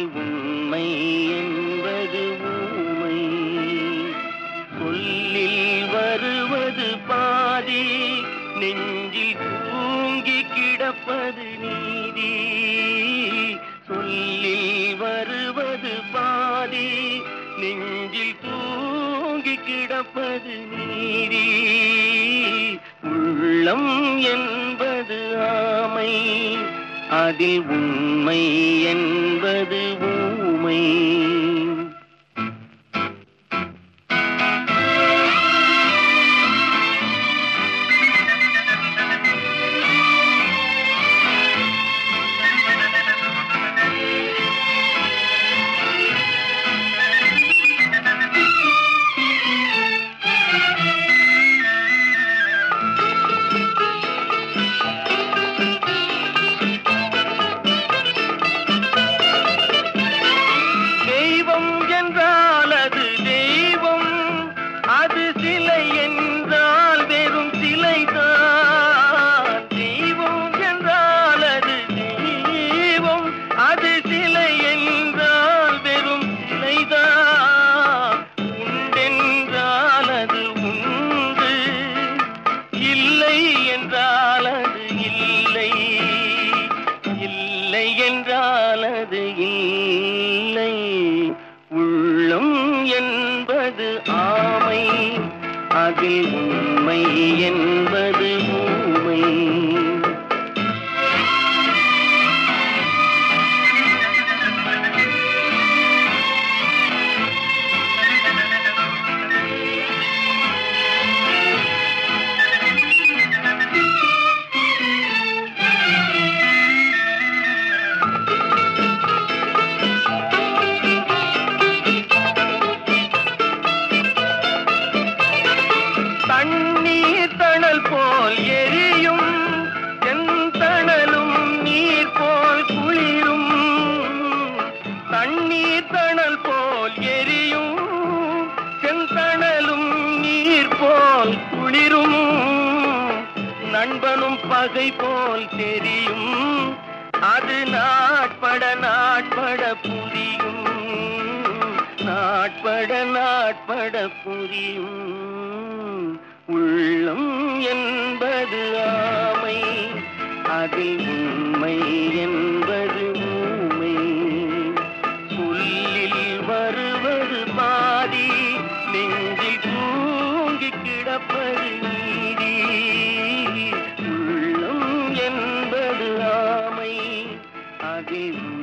அதில் உண்மை என்பது ஊமை சொல்லில் வருவது பாதி நெஞ்சில் தூங்கி கிடப்பது நீதி சொல்லில் வருவது பாதி நெஞ்சில் தூங்கி கிடப்பது நீதி உள்ளம் என்பது ஆமை அதில் உண்மை என்பது ஊமை தெய்வம் என்றால் அது தெய்வம் அது சிலை என்றால் வெறும் சிலைதான் தெய்வம் என்றால் அது தெய்வம் அது சிலை என்றால் வெறும் சிலைதான் உண்டென்றால் அது உண்டு இல்லை என்றால் அது இல்லை இல்லை என்றால் அது இல்லை உள்ளம் என்பது ஆமை அதில் உண்மை என்பது ஊமை தண்ணீர் தணல் போல் எரியும் செந்தணலும் நீர் போல் குளிரும் தண்ணீர் தணல் போல் எரியும் செந்தணலும் நீர் போல் குளிரும் நண்பனும் பகை போல் தெரியும் அது நாட்பட நாட்பட புரியும் நாட்பட நாட்பட புரியும் உள்ளம் என்பது ஆமை அதில் உண்மை என்பது ஊமை புல்லில் வருவது பாதி நெஞ்சில் தூங்கி கிடப்பது நீதி உள்ளம் என்பது ஆமை அதில்